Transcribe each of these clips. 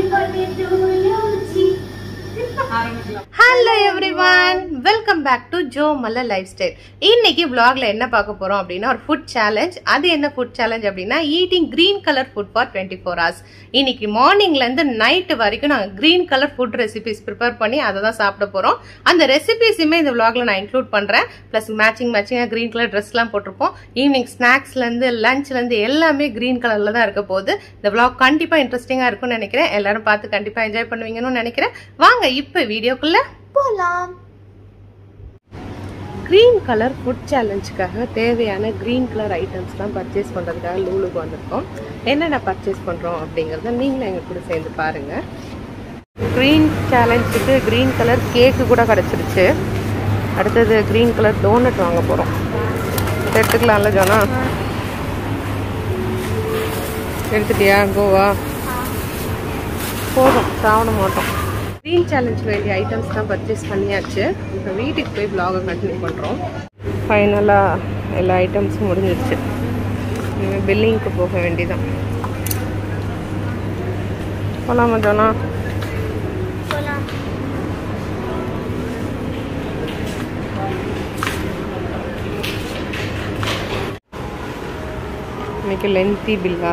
birthday to you, G. Hello everyone welcome back to ஜோ மல்ல lifestyle இன்னைக்கு vlogல என்ன பார்க்க போறோம் அப்படின்னா ஒரு ஃபுட் சேலஞ்ச் அது என்ன ஃபுட் சேலஞ்ச் அப்படின்னா eating green colour food for twenty four hours இன்னைக்கு மார்னிங்ல இருந்து நைட் வரைக்கும் நாங்கள் green colour food recipes prepare பண்ணி அதை தான் சாப்பிட போறோம் அந்த ரெசிபிஸுமே இந்த vlogல நான் இன்க்ளூட் பண்றேன் ப்ளஸ் மேட்சிங் மேட்சிங்காக green கலர் ட்ரெஸ்லாம் போட்டிருப்போம் ஈவினிங் ஸ்நாக்ஸ்ல இருந்து லஞ்ச்ல இருந்து எல்லாமே green கலர்ல தான் இருக்க போகுது இந்த vlog கண்டிப்பா இன்ட்ரெஸ்டிங்கா இருக்கும்னு நினைக்கிறேன் எல்லாரும் பார்த்து கண்டிப்பா என்ஜாய் பண்ணுவீங்கன்னு நினைக்கிறேன் வாங்க இப்போ வீடியோக்குள்ள போலாம் க்ரீன் கலர் ஃபுட் சேலஞ்சுக்காக தேவையான க்ரீன் கலர் ஐட்டம்ஸ்லாம் பர்ச்சேஸ் பண்ணுறதுக்காக லூலுக்கு வந்திருக்கோம் என்னென்ன பர்ச்சேஸ் பண்ணுறோம் அப்படிங்கிறத நீங்களும் எங்கள் கூட சேர்ந்து பாருங்கள் க்ரீன் சேலஞ்சுக்கு க்ரீன் கலர் கேக்கு கூட கிடச்சிருச்சு அடுத்தது க்ரீன் கலர் டோனட் வாங்க போகிறோம் எடுத்துக்கலாம்ல ஜோனா எடுத்துட்டியா கோவா போதும் சாப்பிட மாட்டோம் க்ரீன் சேலஞ்ச் வேண்டிய ஐட்டம்ஸ் தான் பர்ச்சேஸ் பண்ணியாச்சு இப்போ வீட்டுக்கு போய் vlog-அ கண்டினியூ பண்ணுறோம் ஃபைனலாக எல்லா ஐட்டம்ஸும் முடிஞ்சிருச்சு இனிமேல் பில்லிங்க்கு போக வேண்டியதான் போகலாமா ஜோனா போலாம் இன்னைக்கு லென்த்தி பில்லா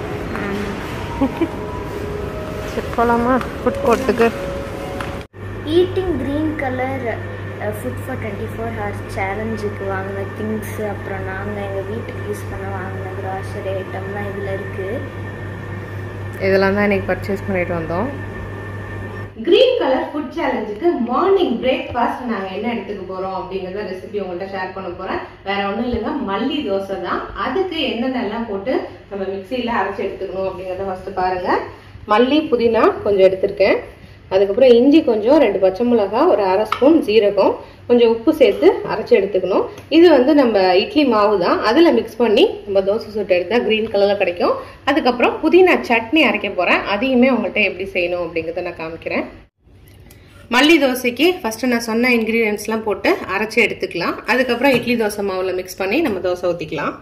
சரி போகலாமா ஃபுட் கோர்ட்டுக்கு eating green colour food for twenty four hours சேலஞ்சுக்கு வாங்கின திங்ஸ் அப்புறம் நாங்கள் எங்கள் வீட்டுக்கு யூஸ் பண்ண வாங்கின கிராசரி ஐட்டம்லாம் இதில் இருக்குது இதெல்லாம் தான் இன்னைக்கு பர்ச்சேஸ் பண்ணிட்டு வந்தோம் கிரீன் கலர் ஃபுட் சேலஞ்சுக்கு மார்னிங் பிரேக்ஃபாஸ்ட் நாங்க என்ன எடுத்துக்க போறோம் அப்படிங்கறத ரெசிபி உங்கள்கிட்ட ஷேர் பண்ண போறேன் வேற ஒண்ணும் இல்லைங்க மல்லி தோசை தான் அதுக்கு என்னென்னலாம் போட்டு நம்ம மிக்சியில அரைச்சு எடுத்துக்கணும் அப்படிங்கறத ஃபர்ஸ்ட் பாருங்க மல்லி புதினா கொஞ்சம் எடுத்திருக்கேன் அதுக்கப்புறம் இஞ்சி கொஞ்சம் ரெண்டு பச்சை மிளகாய் ஒரு அரை ஸ்பூன் ஜீரகம் கொஞ்சம் உப்பு சேர்த்து அரைச்சி எடுத்துக்கணும் இது வந்து நம்ம இட்லி மாவு தான் அதில் மிக்ஸ் பண்ணி நம்ம தோசை சுட்டு எடுத்தால் க்ரீன் கலரில் கிடைக்கும் அதுக்கப்புறம் புதினா சட்னி அரைக்க போகிறேன் அதையுமே உங்கள்கிட்ட எப்படி செய்யணும் அப்படிங்கிறத நான் காமிக்கிறேன் மல்லி தோசைக்கு ஃபஸ்ட்டு நான் சொன்ன இன்க்ரீடியன்ஸ்லாம் போட்டு அரைச்சி எடுத்துக்கலாம் அதுக்கப்புறம் இட்லி தோசை மாவில் மிக்ஸ் பண்ணி நம்ம தோசை ஊற்றிக்கலாம்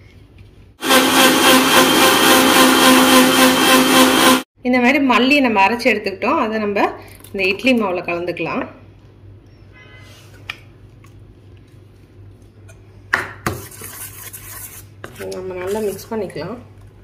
இந்த மாதிரி மல்லி நம்ம அரைச்சி எடுத்துக்கிட்டோம் அதை நம்ம இந்த இட்லி மாவில் கலந்துக்கலாம் நம்ம நல்லா மிக்ஸ் பண்ணிக்கலாம்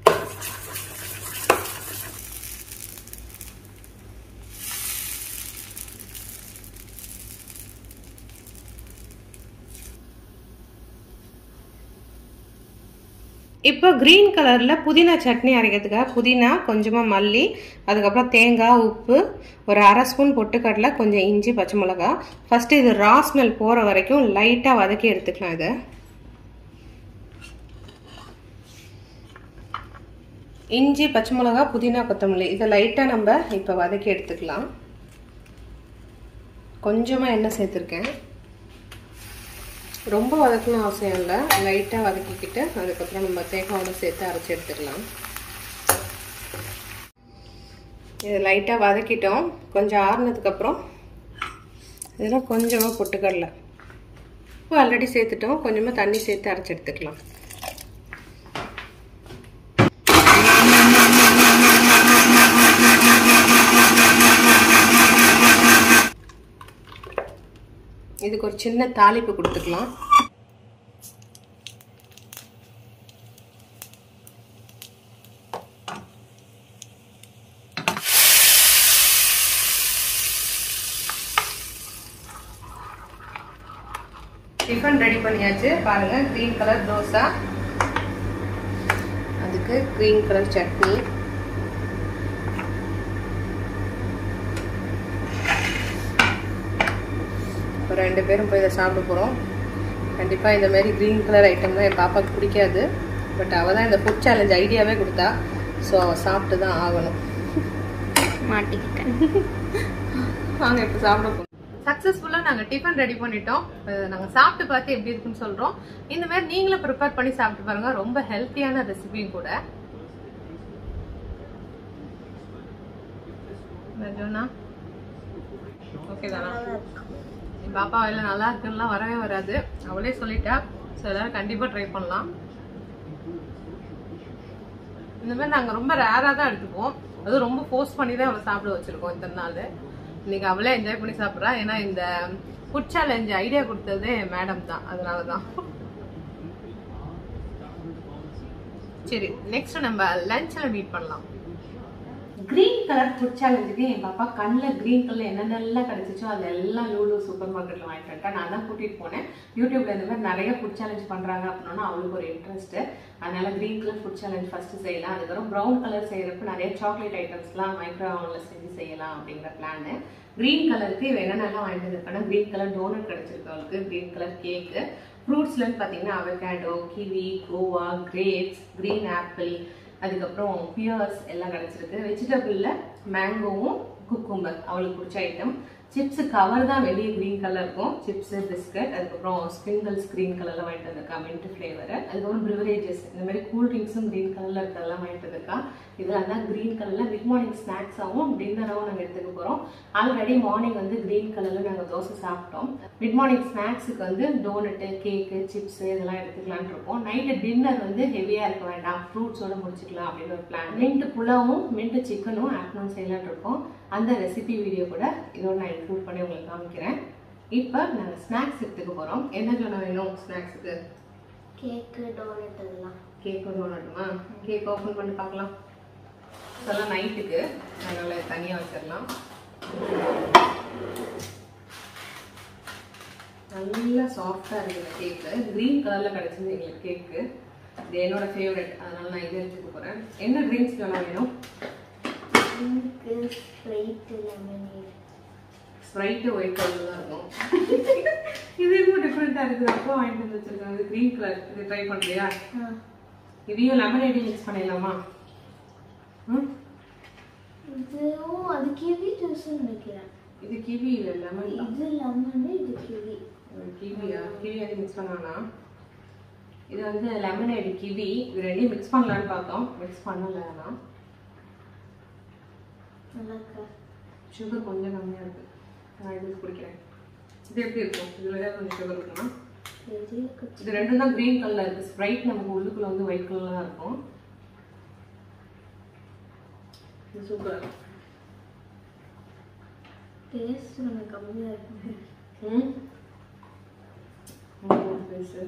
இப்போ க்ரீன் கலரில் புதினா சட்னி அரைக்கிறதுக்காக புதினா கொஞ்சமாக மல்லி அதுக்கப்புறம் தேங்காய் உப்பு ஒரு அரை ஸ்பூன் பொட்டுக்கடலை கொஞ்சம் இஞ்சி பச்சை மிளகா ஃபஸ்ட்டு இது ரா ஸ்மெல் போகிற வரைக்கும் லைட்டாக வதக்கி எடுத்துக்கலாம் இதை இஞ்சி பச்சை மிளகா புதினா கொத்தமல்லி இதை லைட்டாக நம்ம இப்போ வதக்கி எடுத்துக்கலாம் கொஞ்சமாக எண்ணெய் சேர்த்துருக்கேன் ரொம்ப வதக்கணும் அவசியம் இல்லை லைட்டாக வதக்கிக்கிட்டு அதுக்கப்புறம் நம்ம தேங்காவோட சேர்த்து அரைச்சி எடுத்துக்கலாம் இது லைட்டாக வதக்கிட்டோம் கொஞ்சம் ஆறுனதுக்கப்புறம் இதில் கொஞ்சமாக பொட்டுக்கடலை உப்பு ஆல்ரெடி சேர்த்துட்டோம் கொஞ்சமாக தண்ணி சேர்த்து அரைச்சி எடுத்துக்கலாம் இதுக்கு ஒரு சின்ன தாளிப்பு கொடுத்துக்கலாம் டிஃபன் ரெடி பண்ணியாச்சு பாருங்க க்ரீன் கலர் தோசை அதுக்கு க்ரீன் கலர் சட்னி இப்போ ரெண்டு பேரும் போய் இதை சாப்பிட போகிறோம் கண்டிப்பாக இந்த மாதிரி க்ரீன் கலர் ஐட்டம்லாம் என் பாப்பாவுக்கு பிடிக்காது பட் அவள் தான் இந்த ஃபுட் சேலஞ்ச் ஐடியாவே கொடுத்தா ஸோ அவள் சாப்பிட்டு தான் ஆகணும் மாட்டிக்கிட்டேன் வாங்க இப்போ சாப்பிட போகிறோம் சக்ஸஸ்ஃபுல்லாக நாங்கள் டிஃபன் ரெடி பண்ணிட்டோம் நாங்கள் சாப்பிட்டு பார்த்து எப்படி இருக்குன்னு சொல்கிறோம் இந்த மாதிரி நீங்களும் ப்ரிப்பேர் பண்ணி சாப்பிட்டு பாருங்க ரொம்ப ஹெல்த்தியான ரெசிபியும் கூட ஜோனா ஓகே தானா என் பாப்பா வேலை நல்லா இருக்குன்னுலாம் வரவே வராது அவளே சொல்லிட்டா ஸோ எல்லாரும் கண்டிப்பாக ட்ரை பண்ணலாம் இந்த மாதிரி நாங்கள் ரொம்ப ரேராக தான் எடுத்துப்போம் அதுவும் ரொம்ப ஃபோர்ஸ் பண்ணி தான் அவளை சாப்பிட வச்சிருக்கோம் இத்தனை நாள் இன்னைக்கு அவளே என்ஜாய் பண்ணி சாப்பிட்றா ஏன்னா இந்த ஃபுட் சேலஞ்ச் ஐடியா கொடுத்ததே மேடம் தான் அதனால தான் சரி நெக்ஸ்ட் நம்ம லஞ்சில் மீட் பண்ணலாம் கிரீன் கலர் ஃபுட் சேலஞ்சுக்கு என் பாப்பா கண்ணில் கிரீன் கலர் என்னென்னலாம் கிடைச்சிச்சோ அதெல்லாம் லூலு சூப்பர் மார்க்கெட்டில் வாங்கிட்டு வந்துட்டேன் நான் தான் கூட்டிகிட்டு போனேன் யூடியூப்ல இந்த மாதிரி நிறைய ஃபுட் சேலஞ்ச் பண்ணுறாங்க அப்படின்னா அவளுக்கு ஒரு இன்ட்ரெஸ்ட்டு அதனால green colour food challenge first செய்யலாம் அதுக்கப்புறம் ப்ரௌன் கலர் செய்யறப்ப நிறைய சாக்லேட் ஐட்டம்ஸ்லாம் மைக்ரோ ஓவனில் செஞ்சு செய்யலாம் அப்படிங்கிற பிளான் கிரீன் கலருக்கு இவ என்னென்னலாம் வாங்கிட்டு வந்திருக்கேன்னா கிரீன் கலர் டோனட் கிடைச்சிருக்கு அவளுக்கு கிரீன் கலர் கேக்கு ஃப்ரூட்ஸ்லன்னு பார்த்தீங்கன்னா avocado kiwi guava grapes green apple அதுக்கப்புறம் பியர்ஸ் எல்லாம் கிடச்சிருக்கு வெஜிடபிளில் மேங்கோவும் குக்கும்பர் அவளுக்கு பிடிச்ச ஐட்டம் சிப்ஸ் கவர் தான் வெளியே க்ரீன் கலர் இருக்கும் சிப்ஸ் பிஸ்கட் அதுக்கப்புறம் ஸ்பிரிங்கிள்ஸ் க்ரீன் கலர்ல வாங்கிட்டு வந்திருக்கா மின்ட் ஃப்ளேவர் அதுக்கப்புறம் பிரிவரேஜஸ் இந்த மாதிரி கூல் ட்ரிங்க்ஸும் க்ரீன் கலர்ல இருக்கிறதெல்லாம் வாங்கிட்டு வந்திருக்கா இதெல்லாம் தான் க்ரீன் கலர்ல மிட் மார்னிங் ஸ்நாக்ஸாகவும் டின்னராகவும் நாங்கள் எடுத்துக்க போகிறோம் ஆல்ரெடி மார்னிங் வந்து க்ரீன் கலர்ல நாங்கள் தோசை சாப்பிட்டோம் மிட் மார்னிங் ஸ்நாக்ஸுக்கு வந்து டோனட்டு கேக்கு சிப்ஸ் இதெல்லாம் எடுத்துக்கலாம்னு இருக்கோம் நைட்டு டின்னர் வந்து ஹெவியாக இருக்க வேண்டாம் ஃப்ரூட்ஸோட முடிச்சுக்கலாம் அப்படின்னு ஒரு பிளான் மின்ட் புலாவும் மின்ட் சிக்கனும் ஆஃப்டர்நூன் செய்யலாம்னு இருக்கோம் அந்த ரெசிபி வீடியோ கூட இதோட நான் இன்க்ளூட் பண்ணி உங்களுக்கு காமிக்கிறேன் இப்போ நாங்கள் ஸ்நாக்ஸ் எடுத்துக்க போகிறோம் என்ன சொன்ன வேணும் ஸ்நாக்ஸுக்கு கேக்கு டோனட் எல்லாம் கேக் ஒன்று வேணுமா கேக் ஓப்பன் பண்ணி பார்க்கலாம் இதெல்லாம் நைட்டுக்கு அதனால் தனியாக வச்சிடலாம் நல்லா சாஃப்டாக இருக்குது கேக்கு க்ரீன் கலரில் கிடச்சிது எங்களுக்கு கேக்கு இது என்னோட ஃபேவரட் அதனால நான் இதை எடுத்துக்க போகிறேன் என்ன ட்ரிங்க்ஸ் வேணா வேணும் pink Sprite lemonade Sprite white கலரில் தான் இருக்கும் இது இன்னும் டிஃப்ரெண்ட்டாக இருக்குது அப்போ வாங்கிட்டு வந்து வச்சிருக்காங்க க்ரீன் கலர் இது ட்ரை பண்ணுறியா ஆ இதையும் லெமனேடி மிக்ஸ் பண்ணிடலாமா ம் இதுவும் அது கிவி ஜூஸ்னு நினைக்கிறேன் இது கிவி இல்லை லெமன் இது லெமனு இது கிவி கிவியா கிவி அது மிக்ஸ் பண்ணானா இது வந்து லெமனேடு கிவி இது ரெண்டையும் மிக்ஸ் பண்ணலான்னு பார்த்தோம் மிக்ஸ் பண்ணல ஆனால் நல்லா இருக்கா சுகர் கொஞ்சம் கம்மியாக இருக்கு நான் இது குடிக்கிறேன் இது எப்படி இருக்கும் இதில் ஏதாவது கொஞ்சம் சுகர் இருக்குமா பெரிய குச்சி இது ரெண்டும் தான் க்ரீன் கலர்ல இருக்கு ஸ்ப்ரைட் நமக்கு உள்ளுக்குள்ள வந்து ஒயிட் கலர்ல தான் இருக்கும் இது சூப்பரா இருக்கும் டேஸ்ட் கொஞ்சம் கம்மியாக இருக்கு ம் ரொம்ப டேஸ்ட்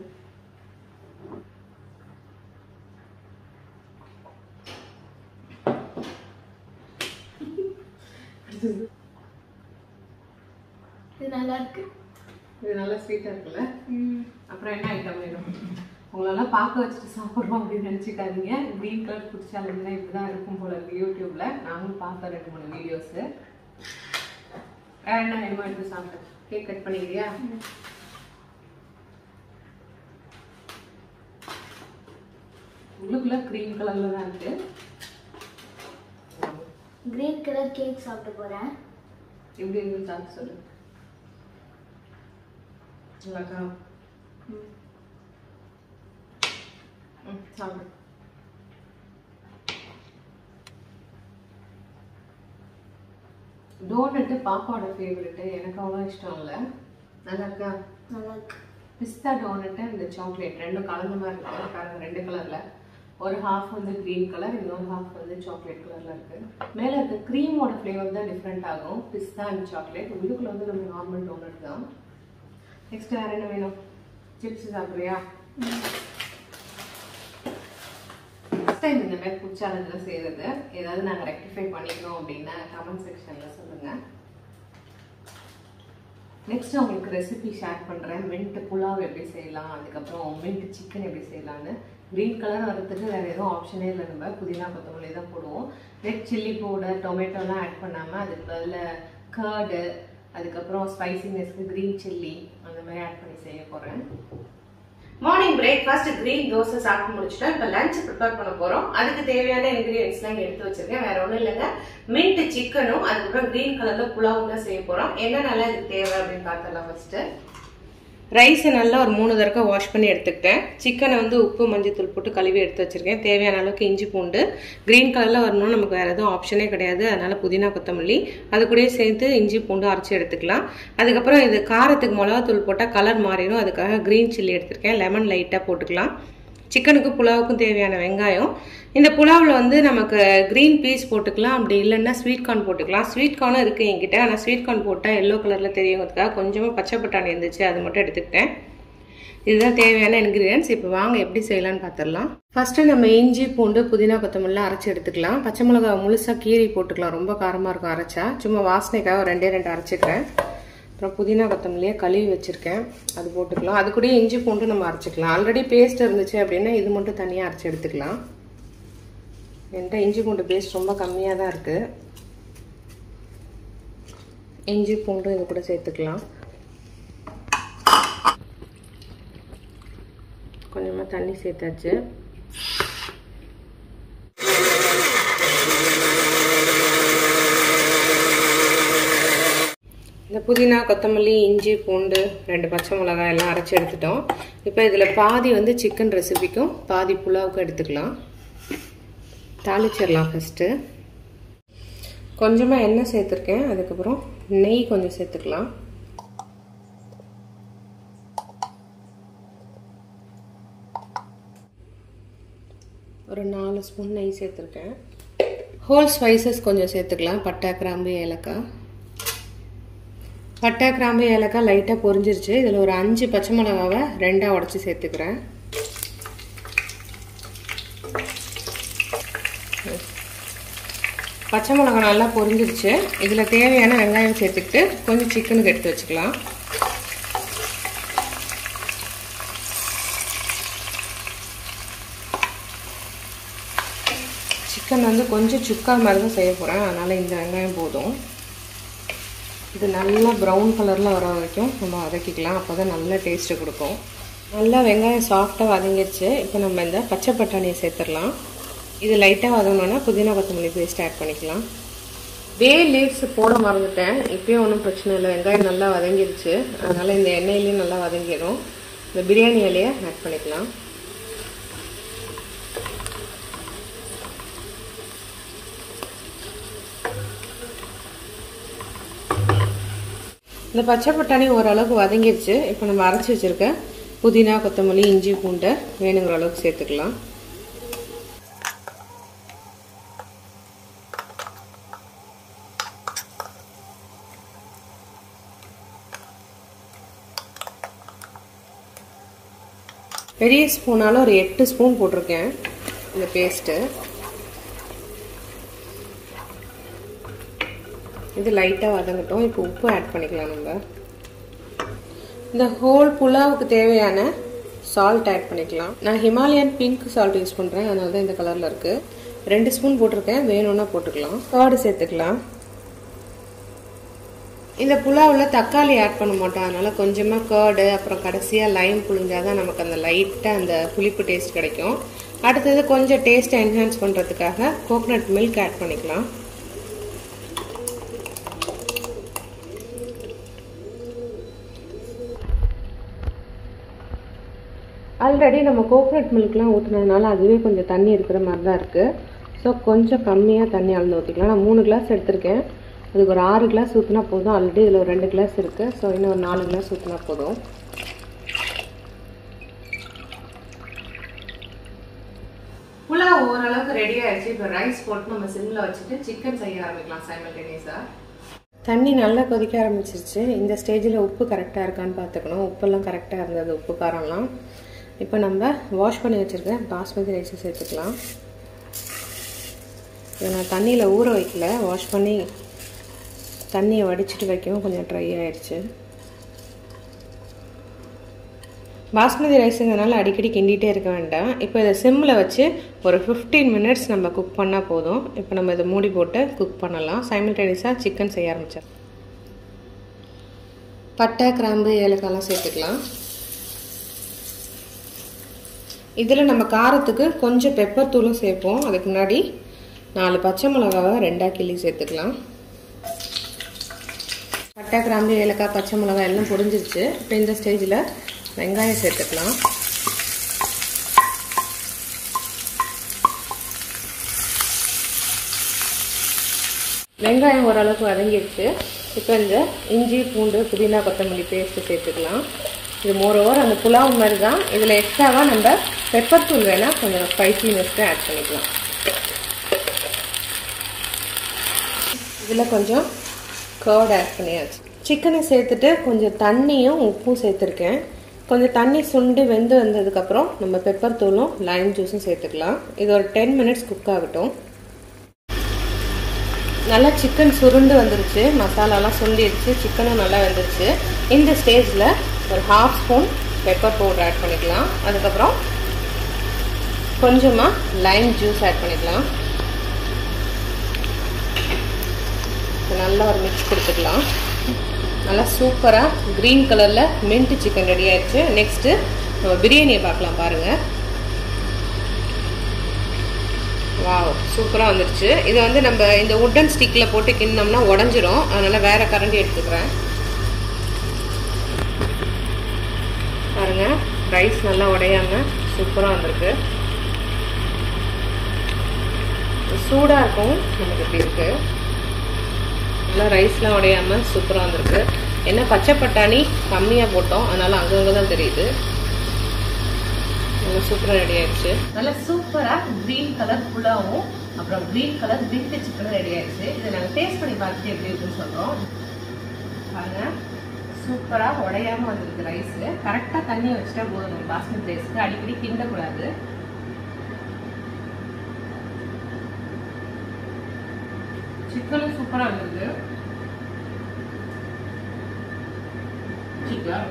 இது நல்லா இருக்கு இது நல்லா ஸ்வீட்டா இருக்குல்ல ம் அப்புறம் என்ன ஐட்டம் வேணும் உங்களெல்லாம் பார்க்க வச்சுட்டு சாப்பிட்றோம் அப்படின்னு நினச்சிக்காதீங்க க்ரீன் கலர் ஃபுட் சேலஞ்சுலாம் இப்படி தான் இருக்கும் போல இருக்கு யூடியூப்ல நாங்களும் பார்த்தோம் ரெண்டு மூணு வீடியோஸு வேற என்ன வேணுமோ எடுத்து சாப்பிட்டேன் கேக் கட் பண்ணிக்கிறியா உள்ளுக்குள்ள க்ரீன் கலர்ல தான் இருக்கு கிரீன் கலர் கேக் சாப்பிட்டு போகிறேன் எப்படி இருக்கு சாப்பிட்டு சொல்லு நல்லாக்கா ம் சாப்பிடு டோனட்டு பாப்பாவோட ஃபேவரெட்டு எனக்கு அவ்வளோ இஷ்டம் இல்லை நல்லா இருக்கா நல்லா இருக்கு பிஸ்தா டோனட்டு இந்த சாக்லேட் ரெண்டும் கலந்த மாதிரி இருக்கு பாருங்க ரெண்டு கலர்ல ஒரு ஹாஃப் வந்து க்ரீன் கலர் இன்னொரு ஹாஃப் வந்து சாக்லேட் கலர்ல இருக்கு மேல இருக்க க்ரீமோட ஃப்ளேவர் தான் டிஃப்ரெண்ட் ஆகும் பிஸ்தா அண்ட் சாக்லேட் உள்ளுக்குள்ள வந்து நம்ம நார்மல் டோனட் தான் நெக்ஸ்ட் வேற என்ன வேணும் சிப்ஸ் சாப்பிட்றியா நெக்ஸ்ட் டைம் இந்த மாதிரி ஃபுட் சேலஞ்சில் செய்கிறது ஏதாவது நாங்கள் ரெக்டிஃபை பண்ணிக்கணும் அப்படின்னா கமெண்ட் செக்ஷனில் சொல்லுங்கள் நெக்ஸ்ட் உங்களுக்கு ரெசிபி ஷேர் பண்ணுறேன் மின்ட் புலாவ் எப்படி செய்யலாம் அதுக்கப்புறம் மின்ட் சிக்கன் எப்படி செய்யலாம்னு க்ரீன் கலர் வரதுக்கு வேறு எதுவும் ஆப்ஷனே இல்லை நம்ம புதினா கொத்தமல்லி தான் போடுவோம் ரெட் சில்லி பவுடர் டொமேட்டோலாம் ஆட் பண்ணாமல் அதுக்கு பதில் கர்டு அதுக்கப்புறம் ஸ்பைசினஸ்க்கு க்ரீன் சில்லி அந்த மாதிரி ஆட் பண்ணி செய்ய போகிறேன் மார்னிங் பிரேக்ஃபாஸ்ட் கிரீன் தோசை சாப்பிட்டு முடிச்சிட்டோம் இப்போ லஞ்ச் ப்ரிப்பேர் பண்ண போறோம் அதுக்கு தேவையான இன்கிரியன்ஸ்லாம் இங்க எடுத்து வச்சிருக்கேன் வேற ஒன்றும் இல்லைங்க மின்ட் சிக்கனும் அதுக்கப்புறம் கிரீன் கலர்ல புலாவும் தான் செய்ய போறோம் என்னென்னலாம் இதுக்கு தேவை அப்படின்னு பார்த்தலாம் ஃபர்ஸ்ட் ரைஸை நல்லா ஒரு மூணு தடவை வாஷ் பண்ணி எடுத்துக்கிட்டேன் சிக்கனை வந்து உப்பு மஞ்சத்தூள் போட்டு கழுவி எடுத்து வச்சிருக்கேன் தேவையான அளவுக்கு இஞ்சி பூண்டு க்ரீன் கலரில் வரணும்னு நமக்கு வேறு எதுவும் ஆப்ஷனே கிடையாது அதனால புதினா கொத்தமல்லி அது கூடயே சேர்த்து இஞ்சி பூண்டு அரைச்சி எடுத்துக்கலாம் அதுக்கப்புறம் இது காரத்துக்கு மிளகாத்தூள் போட்டால் கலர் மாறிடும் அதுக்காக க்ரீன் சில்லி எடுத்திருக்கேன் லெமன் லைட்டாக போட்டுக்கலாம் சிக்கனுக்கு புலாவுக்கும் தேவையான வெங்காயம் இந்த புலாவில் வந்து நமக்கு க்ரீன் பீஸ் போட்டுக்கலாம் அப்படி இல்லைன்னா ஸ்வீட் கார்ன் போட்டுக்கலாம் ஸ்வீட் கார்னும் இருக்குது என்கிட்ட ஆனால் ஸ்வீட் கார்ன் போட்டால் எல்லோ கலரில் தெரியுங்கிறதுக்காக கொஞ்சமாக பச்சை பட்டாணி இருந்துச்சு அது மட்டும் எடுத்துக்கிட்டேன் இதுதான் தேவையான இன்க்ரீடியன்ஸ் இப்போ வாங்க எப்படி செய்யலாம்னு பார்த்துடலாம் ஃபஸ்ட்டு நம்ம இஞ்சி பூண்டு புதினா கொத்தமல்லாம் அரைச்சி எடுத்துக்கலாம் பச்சை மிளகா முழுசாக கீரி போட்டுக்கலாம் ரொம்ப காரமாக இருக்கும் அரைச்சா சும்மா வாசனைக்காக ரெண்டே ரெண்டு அரைச்சிக்கிறேன் அப்புறம் புதினா கொத்தமல்லியே கழுவி வச்சுருக்கேன் அது போட்டுக்கலாம் அது கூட இஞ்சி பூண்டு நம்ம அரைச்சிக்கலாம் ஆல்ரெடி பேஸ்ட் இருந்துச்சு அப்படின்னா இது மட்டும் தனியாக அரைச்சி எடுத்துக்கலாம் என்கிட்ட இஞ்சி பூண்டு பேஸ்ட் ரொம்ப கம்மியாக தான் இருக்குது இஞ்சி பூண்டும் இது கூட சேர்த்துக்கலாம் கொஞ்சமாக தண்ணி சேர்த்தாச்சு இந்த புதினா கொத்தமல்லி இஞ்சி பூண்டு ரெண்டு பச்சை மிளகாய் எல்லாம் அரைச்சி எடுத்துட்டோம் இப்போ இதில் பாதி வந்து சிக்கன் ரெசிபிக்கும் பாதி புலாவுக்கும் எடுத்துக்கலாம் தாளிச்சிடலாம் ஃபஸ்ட்டு கொஞ்சமாக எண்ணெய் சேர்த்துருக்கேன் அதுக்கப்புறம் நெய் கொஞ்சம் சேர்த்துக்கலாம் ஒரு நாலு ஸ்பூன் நெய் சேர்த்துருக்கேன் ஹோல் ஸ்பைசஸ் கொஞ்சம் சேர்த்துக்கலாம் பட்டை கிராம்பு ஏலக்காய் பட்டை கிராம்பு ஏலக்காய் லைட்டாக பொரிஞ்சிருச்சு இதில் ஒரு அஞ்சு பச்சை மிளகாவை ரெண்டாக உடச்சி சேர்த்துக்கிறேன் பச்சை மிளகாய் நல்லா பொரிஞ்சிருச்சு இதில் தேவையான வெங்காயம் சேர்த்துக்கிட்டு கொஞ்சம் சிக்கனுக்கு எடுத்து வச்சுக்கலாம் சிக்கன் வந்து கொஞ்சம் சுக்கா மாதிரி தான் செய்ய போகிறேன் அதனால் இந்த வெங்காயம் போதும் இது நல்லா ப்ரௌன் கலரில் வர வரைக்கும் நம்ம வதக்கிக்கலாம் அப்போ தான் நல்ல டேஸ்ட்டு கொடுக்கும் நல்லா வெங்காயம் சாஃப்டாக வதங்கிடுச்சு இப்போ நம்ம இந்த பச்சை பட்டாணியை சேர்த்துடலாம் இது லைட்டாக வதங்கினோன்னா புதினா கொத்தமல்லி பேஸ்ட் ஆட் பண்ணிக்கலாம் பே லீவ்ஸ் போட மறந்துட்டேன் இப்போயும் ஒன்றும் பிரச்சனை இல்லை வெங்காயம் நல்லா வதங்கிடுச்சு அதனால் இந்த எண்ணெயிலையும் நல்லா வதங்கிடும் இந்த பிரியாணி இலையை ஆட் பண்ணிக்கலாம் இந்த பச்சை பட்டாணி ஓரளவுக்கு வதங்கிடுச்சு இப்போ நம்ம அரைச்சி வச்சுருக்க புதினா கொத்தமல்லி இஞ்சி பூண்டை வேணுங்கிற அளவுக்கு சேர்த்துக்கலாம் பெரிய ஸ்பூனால் ஒரு எட்டு ஸ்பூன் போட்டிருக்கேன் இந்த பேஸ்ட்டு இது லைட்டாக வதங்கட்டும் இப்போ உப்பு ஆட் பண்ணிக்கலாம் நம்ம இந்த ஹோல் புலாவுக்கு தேவையான சால்ட் ஆட் பண்ணிக்கலாம் நான் ஹிமாலயன் பிங்க் சால்ட் யூஸ் பண்ணுறேன் அதனால தான் இந்த கலரில் இருக்குது ரெண்டு ஸ்பூன் போட்டிருக்கேன் வேணும்னா போட்டுக்கலாம் கர்டு சேர்த்துக்கலாம் இந்த புலாவில் தக்காளி ஆட் பண்ண மாட்டோம் அதனால் கொஞ்சமாக கர்டு அப்புறம் கடைசியாக லைம் புழிஞ்சால் தான் நமக்கு அந்த லைட்டாக அந்த புளிப்பு டேஸ்ட் கிடைக்கும் அடுத்தது கொஞ்சம் டேஸ்ட்டை என்ஹான்ஸ் பண்ணுறதுக்காக கோகனட் மில்க் ஆட் பண்ணிக்கலாம் ஆல்ரெடி நம்ம கோகனட் மில்க்லாம் ஊற்றுனதுனால அதுவே கொஞ்சம் தண்ணி இருக்கிற மாதிரி தான் இருக்குது ஸோ கொஞ்சம் கம்மியாக தண்ணி அளந்து ஊற்றிக்கலாம் நான் மூணு கிளாஸ் எடுத்திருக்கேன் அதுக்கு ஒரு ஆறு கிளாஸ் ஊற்றினா போதும் ஆல்ரெடி இதில் ஒரு ரெண்டு கிளாஸ் இருக்குது ஸோ இன்னும் ஒரு நாலு கிளாஸ் ஊற்றினா போதும் புலாவ் ஓரளவுக்கு ரெடி ஆயிடுச்சு இப்போ ரைஸ் போட்டு நம்ம சிம்மில் வச்சுட்டு சிக்கன் செய்ய ஆரம்பிக்கலாம் சைமல்டேனியஸாக தண்ணி நல்லா கொதிக்க ஆரம்பிச்சிருச்சு இந்த ஸ்டேஜில் உப்பு கரெக்டாக இருக்கான்னு பார்த்துக்கணும் உப்பெல்லாம் கரெக்டாக இருந்தது உப்பு காரம்லாம் இப்போ நம்ம வாஷ் பண்ணி வச்சுருக்க பாஸ்மதி ரைஸை சேர்த்துக்கலாம் இதை நான் தண்ணியில் ஊற வைக்கல வாஷ் பண்ணி தண்ணியை வடிச்சிட்டு வைக்கவும் கொஞ்சம் ட்ரை ஆயிடுச்சு பாஸ்மதி ரைஸுங்கிறனால அடிக்கடி கிண்டிகிட்டே இருக்க வேண்டாம் இப்போ இதை சிம்மில் வச்சு ஒரு ஃபிஃப்டீன் மினிட்ஸ் நம்ம குக் பண்ணால் போதும் இப்போ நம்ம இதை மூடி போட்டு குக் பண்ணலாம் சைமில்டேனியஸாக சிக்கன் செய்ய ஆரம்பித்தேன் பட்டை கிராம்பு ஏலக்காய்லாம் சேர்த்துக்கலாம் இதில் நம்ம காரத்துக்கு கொஞ்சம் பெப்பர் தூளும் சேர்ப்போம் அதுக்கு முன்னாடி நாலு பச்சை மிளகாவை ரெண்டாக கிள்ளி சேர்த்துக்கலாம் பட்டை கிராம்பு ஏலக்காய் பச்சை மிளகாய் எல்லாம் பொடிஞ்சிருச்சு இப்போ இந்த ஸ்டேஜில் வெங்காயம் சேர்த்துக்கலாம் வெங்காயம் ஓரளவுக்கு வதங்கிடுச்சு இப்போ இந்த இஞ்சி பூண்டு புதினா கொத்தமல்லி பேஸ்ட்டு சேர்த்துக்கலாம் இது மோர் ஓவர் அந்த புலாவ் மாதிரி தான் இதில் எக்ஸ்ட்ராவாக நம்ம பெப்பர் தூள் வேணால் கொஞ்சம் ஸ்பைசினஸ்க்கு ஆட் பண்ணிக்கலாம் இதில் கொஞ்சம் கர்ட் ஆட் பண்ணியாச்சு சிக்கனை சேர்த்துட்டு கொஞ்சம் தண்ணியும் உப்பும் சேர்த்துருக்கேன் கொஞ்சம் தண்ணி சுண்டு வெந்து வந்ததுக்கப்புறம் நம்ம பெப்பர் தூளும் லைம் ஜூஸும் சேர்த்துக்கலாம் இது ஒரு டென் மினிட்ஸ் குக் ஆகட்டும் நல்லா சிக்கன் சுருண்டு வந்துருச்சு மசாலாலாம் சுண்டிடுச்சு சிக்கனும் நல்லா வந்துருச்சு இந்த ஸ்டேஜில் ஒரு half spoon pepper powder add பண்ணிக்கலாம் அதுக்கப்புறம் கொஞ்சமாக லைம் ஜூஸ் ஆட் பண்ணிக்கலாம் நல்லா ஒரு மிக்ஸ் கொடுத்துக்கலாம் நல்லா சூப்பராக க்ரீன் கலரில் மின்ட் சிக்கன் ரெடி ஆயிடுச்சு நெக்ஸ்ட்டு நம்ம பிரியாணியை பார்க்கலாம் பாருங்கள் வாவ் சூப்பராக வந்துருச்சு இது வந்து நம்ம இந்த உட்டன் ஸ்டிக்கில் போட்டு கிண்ணோம்னா உடஞ்சிரும் அதனால் வேறு கரண்டி எடுத்துக்கிறேன் பாருங்க ரைஸ் நல்லா உடையாம சூப்பராக வந்திருக்கு சூடாக இருக்கும் நமக்கு இப்படி இருக்கு நல்லா ரைஸ்லாம் உடையாம சூப்பராக வந்திருக்கு என்ன பச்சை பட்டாணி கம்மியாக போட்டோம் அதனால அங்கங்கே தான் தெரியுது நல்லா சூப்பராக ரெடி ஆயிடுச்சு நல்லா சூப்பராக க்ரீன் கலர் புலாவும் அப்புறம் க்ரீன் கலர் பிங்க் சிக்கனும் ரெடி ஆயிடுச்சு இதை நாங்கள் டேஸ்ட் பண்ணி பார்த்துட்டு எப்படி இருக்குன்னு சொல்கிறோம் பாருங்க சூப்பராக உடையாம வந்திருக்கு ரைஸ் கரெக்டாக தண்ணி வச்சுட்டா போதும் பாஸ்மதி ரைஸ்க்கு அடிக்கடி கிண்டக்கூடாது சிக்கனும் சூப்பராக இருந்தது சிக்கன்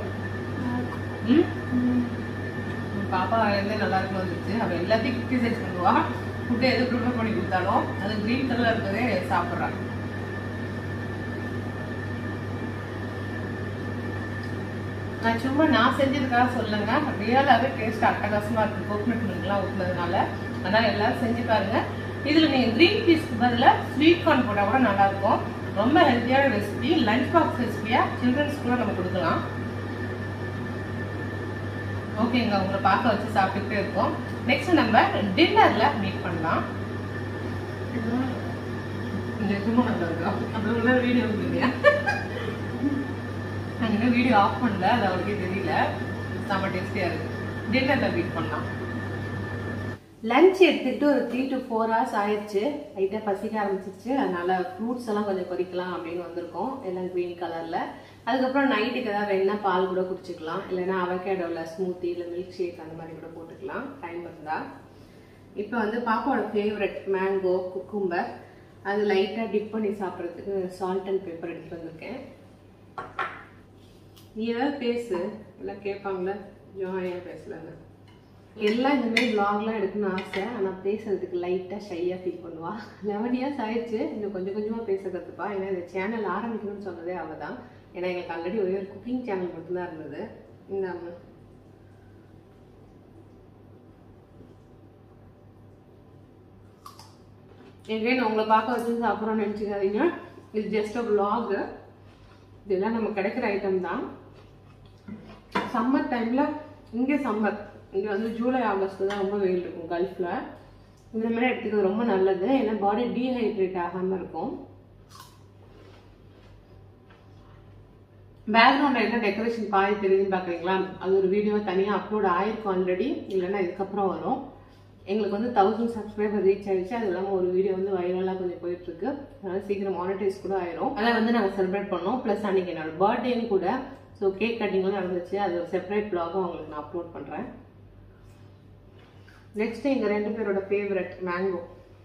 ம் பாப்பா வந்து நல்லா இருக்கும் வந்துச்சு அவ எல்லாத்தையும் கிரிட்டிசைஸ் பண்ணுவா ஃபுட்டை எது ப்ரிப்பேர் பண்ணி கொடுத்தாலும் அது க்ரீன் கலர்ல இருக்கதே சாப்பிட்றான் நான் சும்மா நான் செஞ்சதுக்காக சொல்லுங்க ரியலாகவே டேஸ்ட் அட்டகாசமா இருக்கு கோகனட் மில்க்லாம் ஊற்றுனதுனால அதனால எல்லாரும் செஞ்சு பாருங்க இதுல நீங்க கிரீன் பீஸ்க்கு பதிலாக ஸ்வீட் கார்ன் போட்டா கூட நல்லா இருக்கும் ரொம்ப ஹெல்த்தியான ரெசிபி லஞ்ச் பாக்ஸ் ரெசிபியா சில்ட்ரன்ஸ் கூட நம்ம கொடுக்கலாம் ஓகேங்க உங்களை பார்க்க வச்சு சாப்பிட்டுட்டே இருக்கோம் நெக்ஸ்ட் நம்ம டின்னர்ல மீட் பண்ணலாம் நிஜமா நல்லா இருக்கா அப்படி உள்ள வீடியோ இல்லையா நான் இன்னும் வீடியோ ஆஃப் பண்ணல அது அவளுக்கே தெரியல செம்ம டேஸ்டியா இருக்கு டின்னர்ல மீட் பண்ணலாம் லஞ்ச் எடுத்துக்கிட்டு ஒரு த்ரீ டு ஃபோர் ஹவர்ஸ் ஆயிடுச்சு லைட்டாக பசிக்க ஆரம்பிச்சிருச்சு அதனால ஃப்ரூட்ஸ் எல்லாம் கொஞ்சம் பறிக்கலாம் அப்படின்னு வந்திருக்கோம் எல்லாம் க்ரீன் கலரில் அதுக்கப்புறம் நைட்டுக்கு ஏதாவது வேணா பால் கூட குடிச்சிக்கலாம் இல்லைன்னா அவகேடோவில் ஸ்மூத்தி இல்லை மில்க் ஷேக் அந்த மாதிரி கூட போட்டுக்கலாம் டைம் இருந்தால் இப்போ வந்து பாப்பாவோட ஃபேவரட் மேங்கோ குக்கும்பர் அது லைட்டாக டிப் பண்ணி சாப்பிட்றதுக்கு சால்ட் அண்ட் பெப்பர் எடுத்துட்டு வந்திருக்கேன் நீ ஏதாவது பேசு எல்லாம் கேட்பாங்களே ஜாலியாக பேசலன்னு எல்லாம் இந்த மாதிரி vlogலாம் எடுக்கணும்னு ஆசை ஆனால் பேசுறதுக்கு லைட்டாக ஷையாக ஃபீல் பண்ணுவா லெவன் இயர்ஸ் ஆயிடுச்சு இன்னும் கொஞ்சம் கொஞ்சமாக பேச கற்றுப்பா ஏன்னா இந்த சேனல் ஆரம்பிக்கணும்னு சொன்னதே அவள் தான் ஏன்னா எங்களுக்கு ஆல்ரெடி ஒரே ஒரு குக்கிங் சேனல் மட்டும்தான் இருந்தது இந்த எங்கேயும் உங்களை பார்க்க வச்சு சாப்பிட்றோம்னு நினச்சிக்காதீங்க இது ஜஸ்ட் அ vlog இதெல்லாம் நம்ம கிடைக்கிற ஐட்டம் தான் சம்மர் டைமில் இங்கே சம்மர் இங்கே வந்து ஜூலை ஆகஸ்ட் தான் ரொம்ப வெயில் இருக்கும் கல்ஃபில் இந்த மாதிரி எடுத்துக்கிறது ரொம்ப நல்லது ஏன்னா பாடி டீஹைட்ரேட் ஆகாமல் இருக்கும் பேக்ரவுண்டில் என்ன டெக்கரேஷன் பாதி தெரியுதுன்னு பார்க்குறீங்களா அது ஒரு வீடியோ தனியாக அப்லோட் ஆயிருக்கும் ஆல்ரெடி இல்லைன்னா இதுக்கப்புறம் வரும் எங்களுக்கு வந்து தௌசண்ட் சப்ஸ்கிரைபர் ரீச் ஆயிடுச்சு அது இல்லாமல் ஒரு வீடியோ வந்து வைரலாக கொஞ்சம் போயிட்டு இருக்கு அதனால சீக்கிரம் மானிட்டைஸ் கூட ஆயிரும் அதை வந்து நாங்கள் செலிப்ரேட் பண்ணோம் ப்ளஸ் அன்னைக்கு என்னோட பர்த்டேன்னு கூட ஸோ கேக் கட்டிங்லாம் நடந்துச்சு அது ஒரு செப்பரேட் பிளாகும் உங்களுக்கு நான் அப்லோட் பண்ணுறேன் நெக்ஸ்ட் எங்க ரெண்டு பேரோட ஃபேவரட் மேங்கோ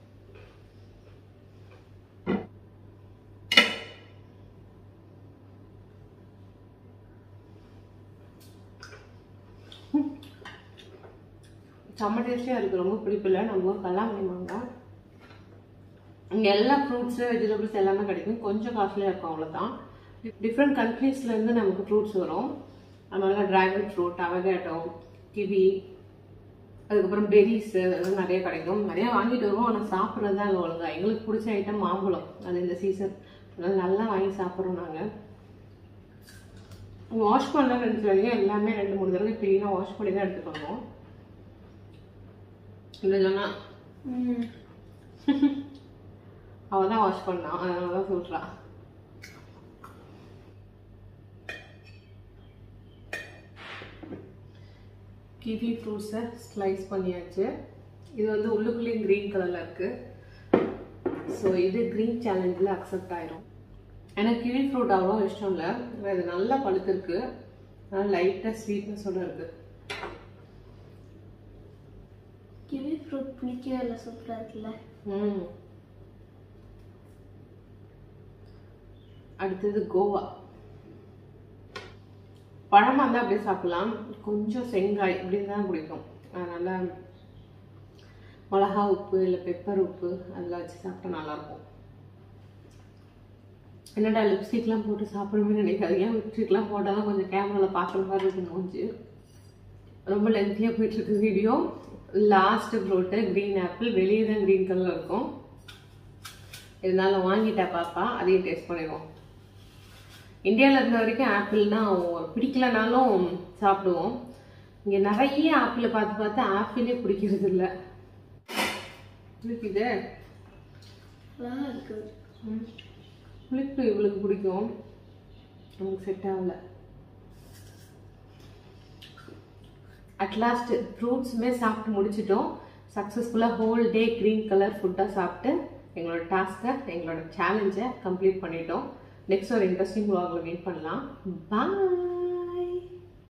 செம்ம டேஸ்டியாக இருக்குது ரொம்ப பிடிப்பில்ல நம்ம ஊர் கல்லாமணி மாங்காய் இங்கே எல்லா ஃப்ரூட்ஸு வெஜிடபிள்ஸ் எல்லாமே கிடைக்கும் கொஞ்சம் காஸ்ட்லியாக இருக்கும் அவ்வளோதான் டிஃப்ரெண்ட் கண்ட்ரீஸ்லேருந்து நமக்கு ஃப்ரூட்ஸ் வரும் அதனால ட்ராகன் ஃப்ரூட் அவகேட்டோ கிவி அதுக்கப்புறம் பெரிஸ் அதெல்லாம் நிறைய கிடைக்கும் நிறைய வாங்கிட்டு வருவோம் ஆனால் சாப்பிட்றது தான் ஒழுங்கா எங்களுக்கு பிடிச்ச ஐட்டம் மாம்பழம் அது இந்த சீசன் அதனால நல்லா வாங்கி சாப்பிட்றோம் நாங்கள் வாஷ் பண்ணலன்னு நினச்சாங்க எல்லாமே ரெண்டு மூணு தடவை க்ளீனாக வாஷ் பண்ணி தான் எடுத்துட்டு வந்தோம் இல்லை சொன்னா அவள் தான் வாஷ் பண்ணான் அதனால தான் சொல்கிறா கிவி ஃப்ரூட்ஸை ஸ்லைஸ் பண்ணியாச்சு இது வந்து உள்ளுக்குள்ளேயும் க்ரீன் கலரில் இருக்குது ஸோ இது க்ரீன் சேலஞ்சில் அக்செப்ட் ஆயிரும் எனக்கு கிவி ஃப்ரூட் அவ்வளோ இஷ்டம் இல்லை இது நல்லா பழுத்திருக்கு நல்லா லைட்டாக ஸ்வீட்னஸோட இருக்குது கிவி ஃப்ரூட் பிடிக்கவே இல்லை சூப்பராக இருக்குல்ல ம் அடுத்தது கோவா பழமாக இருந்தால் அப்படியே சாப்பிடலாம் கொஞ்சம் செங்காய் இப்படின்னு தான் பிடிக்கும் அதனால் மிளகா உப்பு இல்லை பெப்பர் உப்பு அதெல்லாம் வச்சு சாப்பிட்டா நல்லாயிருக்கும் என்னடா லிப்ஸ்டிக்லாம் போட்டு சாப்பிடணும்னு நினைக்காதீங்க லிப்ஸ்டிக்லாம் போட்டால் தான் கொஞ்சம் கேமராவில் பார்க்குற மாதிரி இருக்கும் மூஞ்சி ரொம்ப லென்த்தியாக போயிட்டுருக்கு video last fruit green apple வெளியே தான் க்ரீன் கலரில் இருக்கும் இருந்தாலும் வாங்கிட்டா பாப்பா அதையும் டேஸ்ட் பண்ணிடுவோம் இந்தியாவில் இருந்த வரைக்கும் ஆப்பிள்னா பிடிக்கலனாலும் சாப்பிடுவோம் இங்கே நிறைய ஆப்பிளை பார்த்து பார்த்து ஆப்பிளே பிடிக்கிறது இல்லை பிடிக்குது நல்லா இருக்குது புளிப்பு இவளுக்கு பிடிக்கும் நமக்கு செட் ஆகல அட்லாஸ்ட் ஃப்ரூட்ஸுமே சாப்பிட்டு முடிச்சிட்டோம் சக்ஸஸ்ஃபுல்லாக ஹோல் டே க்ரீன் கலர் ஃபுட்டாக சாப்பிட்டு எங்களோட டாஸ்க்கை எங்களோட சேலஞ்சை கம்ப்ளீட் பண்ணிட்டோம் நெக்ஸ்ட் ஒரு இன்ட்ரெஸ்டிங் vlogல மீட் பண்ணலாம் பாய்